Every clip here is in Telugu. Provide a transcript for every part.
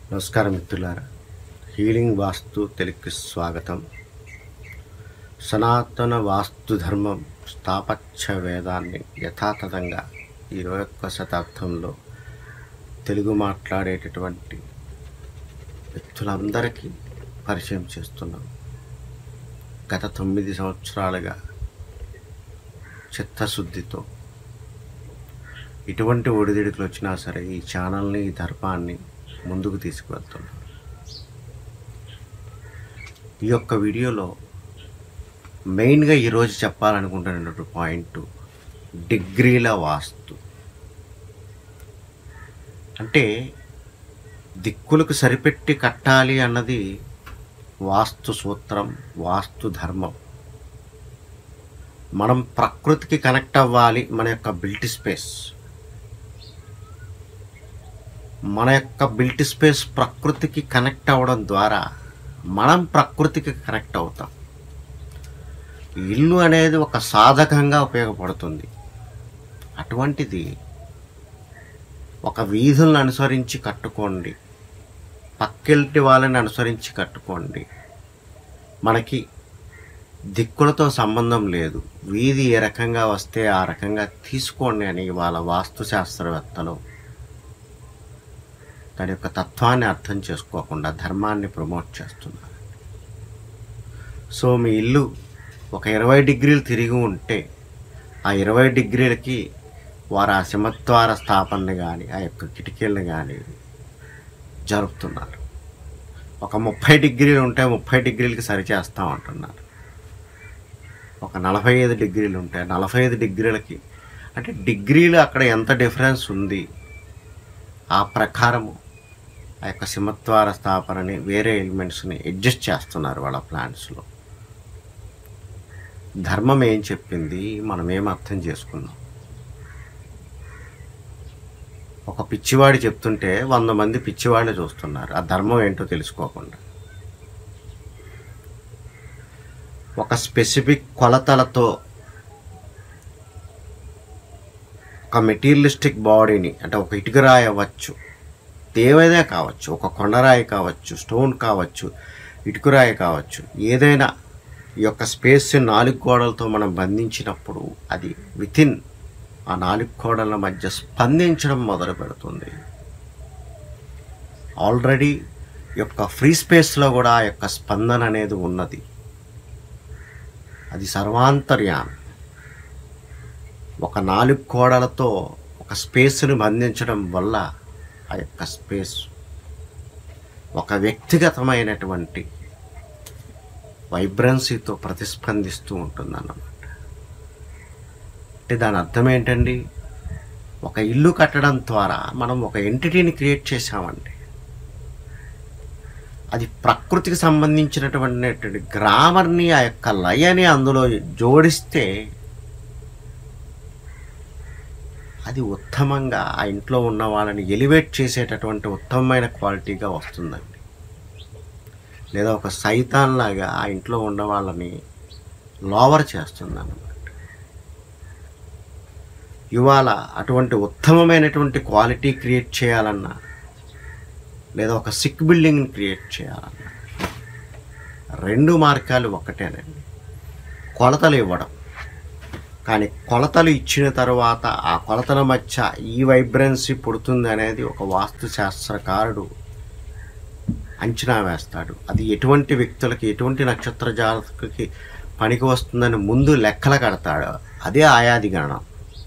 నమస్కారం మిత్రులారా హీలింగ్ వాస్తు తెలుగుకి స్వాగతం సనాతన వాస్తు ధర్మం స్థాపత్య వేదాన్ని యథాతథంగా ఇరవై ఒక్క శతాబ్దంలో తెలుగు మాట్లాడేటటువంటి వ్యక్తులందరికీ పరిచయం చేస్తున్నాం గత తొమ్మిది సంవత్సరాలుగా చిత్తశుద్ధితో ఇటువంటి ఒడిదుడుకులు వచ్చినా సరే ఈ ఛానల్ని ఈ ధర్మాన్ని ముందుకు తీసుకువెళ్తున్నాం ఈ యొక్క వీడియోలో మెయిన్గా ఈరోజు చెప్పాలనుకుంటున్నటువంటి పాయింట్ డిగ్రీల వాస్తు అంటే దిక్కులకు సరిపెట్టి కట్టాలి అన్నది వాస్తు సూత్రం వాస్తు ధర్మం మనం ప్రకృతికి కనెక్ట్ అవ్వాలి మన యొక్క బిల్ట్ స్పేస్ మన యొక్క బిల్ట్ స్పేస్ ప్రకృతికి కనెక్ట్ అవ్వడం ద్వారా మనం ప్రకృతికి కనెక్ట్ అవుతాం ఇల్లు అనేది ఒక సాధకంగా ఉపయోగపడుతుంది అటువంటిది ఒక వీధులను అనుసరించి కట్టుకోండి పక్కింటి వాళ్ళని అనుసరించి కట్టుకోండి మనకి దిక్కులతో సంబంధం లేదు వీధి ఏ రకంగా వస్తే ఆ రకంగా తీసుకోండి అని వాళ్ళ వాస్తు శాస్త్రవేత్తలు దాని యొక్క తత్వాన్ని అర్థం చేసుకోకుండా ధర్మాన్ని ప్రమోట్ చేస్తున్నారు సో మీ ఇల్లు ఒక ఇరవై డిగ్రీలు తిరిగి ఉంటే ఆ ఇరవై డిగ్రీలకి వారు ఆ సింహద్వార స్థాపనని కానీ ఆ యొక్క కిటికీలను కానీ జరుపుతున్నారు ఒక ముప్పై డిగ్రీలు ఉంటే ముప్పై డిగ్రీలకి సరిచేస్తాం అంటున్నారు ఒక నలభై ఐదు డిగ్రీలు ఉంటే నలభై ఐదు డిగ్రీలకి అంటే డిగ్రీలు అక్కడ ఎంత డిఫరెన్స్ ఉంది ఆ ప్రకారము ఆ యొక్క సింహద్వార స్థాపనని వేరే ఎలిమెంట్స్ని అడ్జస్ట్ చేస్తున్నారు వాళ్ళ ప్లాంట్స్లో ధర్మం ఏం చెప్పింది మనం ఏం అర్థం చేసుకున్నాం ఒక పిచ్చివాడు చెప్తుంటే వంద మంది పిచ్చివాళ్ళే చూస్తున్నారు ఆ ధర్మం ఏంటో తెలుసుకోకుండా ఒక స్పెసిఫిక్ కొలతలతో ఒక మెటీరియలిస్టిక్ బాడీని అంటే ఒక ఇటుకరాయి అవ్వచ్చు ఏవైనా కావచ్చు ఒక కొండరాయి కావచ్చు స్టోన్ కావచ్చు ఇటుకరాయి కావచ్చు ఏదైనా ఈ యొక్క స్పేస్ నాలుగు గోడలతో మనం బంధించినప్పుడు అది వితిన్ ఆ నాలుగు గోడల మధ్య స్పందించడం మొదలు పెడుతుంది ఆల్రెడీ యొక్క ఫ్రీ స్పేస్లో కూడా ఆ యొక్క స్పందన అనేది ఉన్నది అది సర్వాంతర్యామి ఒక నాలుగు గోడలతో ఒక స్పేస్ని బంధించడం వల్ల ఆ యొక్క స్పేస్ ఒక వ్యక్తిగతమైనటువంటి వైబ్రెన్సీతో ప్రతిస్పందిస్తూ ఉంటుందన్నమాట అంటే దాని అర్థం ఏంటండి ఒక ఇల్లు కట్టడం ద్వారా మనం ఒక ఎంటిటీని క్రియేట్ చేసామండి అది ప్రకృతికి సంబంధించినటువంటి గ్రామర్ని ఆ యొక్క లయని అందులో జోడిస్తే అది ఉత్తమంగా ఆ ఇంట్లో ఉన్న వాళ్ళని ఎలివేట్ చేసేటటువంటి ఉత్తమమైన క్వాలిటీగా వస్తుందండి లేదా ఒక సైతాన్ లాగా ఆ ఇంట్లో ఉన్న వాళ్ళని లోవర్ చేస్తుంది అన్నమాట ఇవాళ అటువంటి ఉత్తమమైనటువంటి క్వాలిటీ క్రియేట్ చేయాలన్నా లేదా ఒక సిక్ బిల్డింగ్ని క్రియేట్ చేయాలన్నా రెండు మార్గాలు ఒకటేనండి కొలతలు ఇవ్వడం కానీ కొలతలు ఇచ్చిన తర్వాత ఆ కొలతల మధ్య ఈ వైబ్రెన్సీ పుడుతుంది అనేది ఒక వాస్తు శాస్త్రకారుడు అంచనా వేస్తాడు అది ఎటువంటి వ్యక్తులకి ఎటువంటి నక్షత్ర జాతకులకి పనికి వస్తుందని ముందు లెక్కలు కడతాడు అదే ఆయాది గణనం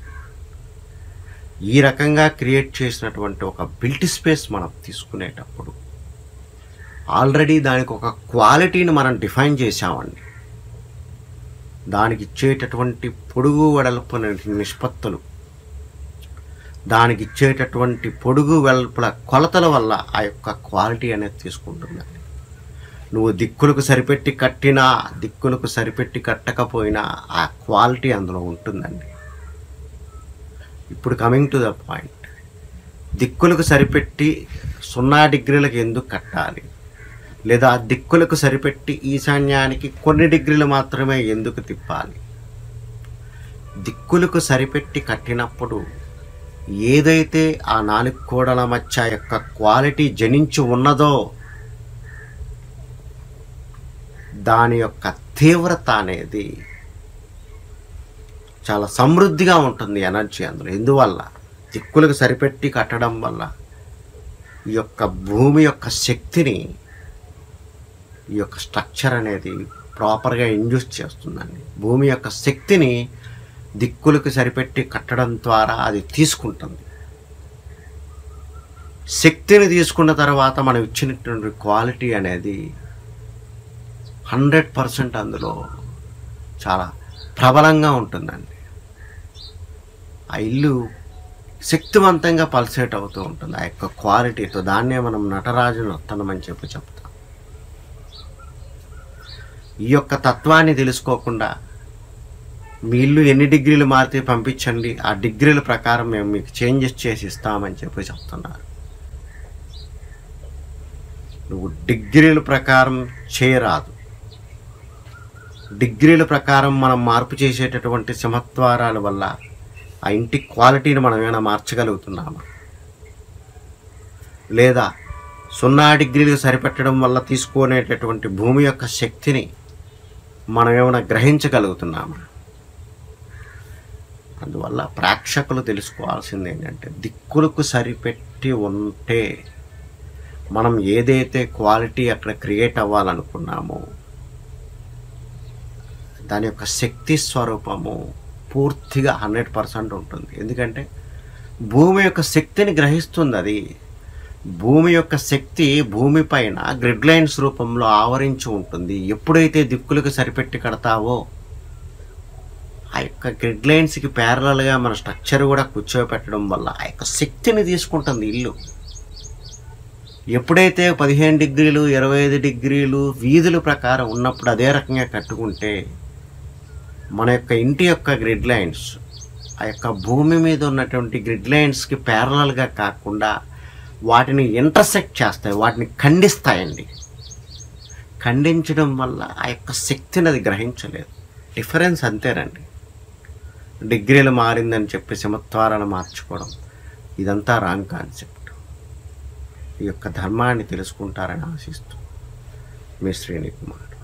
ఈ రకంగా క్రియేట్ చేసినటువంటి ఒక బిల్ట్ స్పేస్ మనం తీసుకునేటప్పుడు ఆల్రెడీ దానికి ఒక క్వాలిటీని మనం డిఫైన్ చేసామండి దానికి ఇచ్చేటటువంటి పొడుగు వెడల్పు నిష్పత్తులు దానికి ఇచ్చేటటువంటి పొడుగు వెడల్పుల కొలతల వల్ల ఆ యొక్క క్వాలిటీ అనేది తీసుకుంటుందండి నువ్వు దిక్కులకు సరిపెట్టి కట్టినా దిక్కులకు సరిపెట్టి కట్టకపోయినా ఆ క్వాలిటీ అందులో ఉంటుందండి ఇప్పుడు కమింగ్ టు ద పాయింట్ దిక్కులకు సరిపెట్టి సున్నా డిగ్రీలకు ఎందుకు కట్టాలి లేదా దిక్కులకు సరిపెట్టి ఈశాన్యానికి కొన్ని డిగ్రీలు మాత్రమే ఎందుకు తిప్పాలి దిక్కులకు సరిపెట్టి కట్టినప్పుడు ఏదైతే ఆ నాలుగు కోడల మధ్య యొక్క క్వాలిటీ జనించి ఉన్నదో దాని యొక్క తీవ్రత అనేది చాలా సమృద్ధిగా ఉంటుంది ఎనర్జీ అందులో ఎందువల్ల దిక్కులకు సరిపెట్టి కట్టడం వల్ల ఈ యొక్క భూమి యొక్క శక్తిని ఈ యొక్క స్ట్రక్చర్ అనేది ప్రాపర్గా ఇండ్యూస్ చేస్తుందండి భూమి యొక్క శక్తిని దిక్కులకు సరిపెట్టి కట్టడం ద్వారా అది తీసుకుంటుంది శక్తిని తీసుకున్న తర్వాత మనం ఇచ్చినటువంటి క్వాలిటీ అనేది హండ్రెడ్ పర్సెంట్ అందులో చాలా ప్రబలంగా ఉంటుందండి ఆ ఇల్లు శక్తివంతంగా పల్సేట్ అవుతూ ఉంటుంది ఆ యొక్క క్వాలిటీతో దాన్నే మనం నటరాజు నర్తనం అని చెప్పి చెప్తాం ఈ యొక్క తత్వాన్ని తెలుసుకోకుండా మీ ఇల్లు ఎన్ని డిగ్రీలు మారితే పంపించండి ఆ డిగ్రీల ప్రకారం మేము మీకు చేంజెస్ చేసి ఇస్తామని చెప్పి చెప్తున్నారు నువ్వు డిగ్రీల ప్రకారం చేయరాదు డిగ్రీల ప్రకారం మనం మార్పు చేసేటటువంటి సింహద్వారాల వల్ల ఆ ఇంటి క్వాలిటీని మనం ఏమైనా మార్చగలుగుతున్నామా లేదా సున్నా డిగ్రీలకు సరిపెట్టడం వల్ల తీసుకునేటటువంటి భూమి యొక్క శక్తిని మనం ఏమైనా గ్రహించగలుగుతున్నామా అందువల్ల ప్రేక్షకులు తెలుసుకోవాల్సింది ఏంటంటే దిక్కులకు సరిపెట్టి ఉంటే మనం ఏదైతే క్వాలిటీ అక్కడ క్రియేట్ అవ్వాలనుకున్నామో దాని యొక్క శక్తి స్వరూపము పూర్తిగా హండ్రెడ్ పర్సెంట్ ఉంటుంది ఎందుకంటే భూమి యొక్క శక్తిని గ్రహిస్తుంది అది భూమి యొక్క శక్తి భూమి పైన గ్రిడ్ లైన్స్ రూపంలో ఆవరించి ఉంటుంది ఎప్పుడైతే దిక్కులకు సరిపెట్టి కడతావో ఆ యొక్క గ్రిడ్ లైన్స్కి ప్యారలల్గా మన స్ట్రక్చర్ కూడా కూర్చోబెట్టడం వల్ల ఆ యొక్క శక్తిని తీసుకుంటుంది ఇల్లు ఎప్పుడైతే పదిహేను డిగ్రీలు ఇరవై ఐదు డిగ్రీలు వీధుల ప్రకారం ఉన్నప్పుడు అదే రకంగా కట్టుకుంటే మన యొక్క ఇంటి యొక్క గ్రిడ్ లైన్స్ ఆ యొక్క భూమి మీద ఉన్నటువంటి గ్రిడ్ లైన్స్కి ప్యారలల్గా కాకుండా వాటిని ఇంటర్సెక్ట్ చేస్తాయి వాటిని ఖండిస్తాయండి ఖండించడం వల్ల ఆ యొక్క శక్తిని అది గ్రహించలేదు డిఫరెన్స్ అంతేనండి డిగ్రీలు మారిందని చెప్పి సింహద్వారాలు మార్చుకోవడం ఇదంతా రాంగ్ కాన్సెప్ట్ ఈ యొక్క ధర్మాన్ని తెలుసుకుంటారని ఆశిస్తూ మీ శ్రేణి కుమార్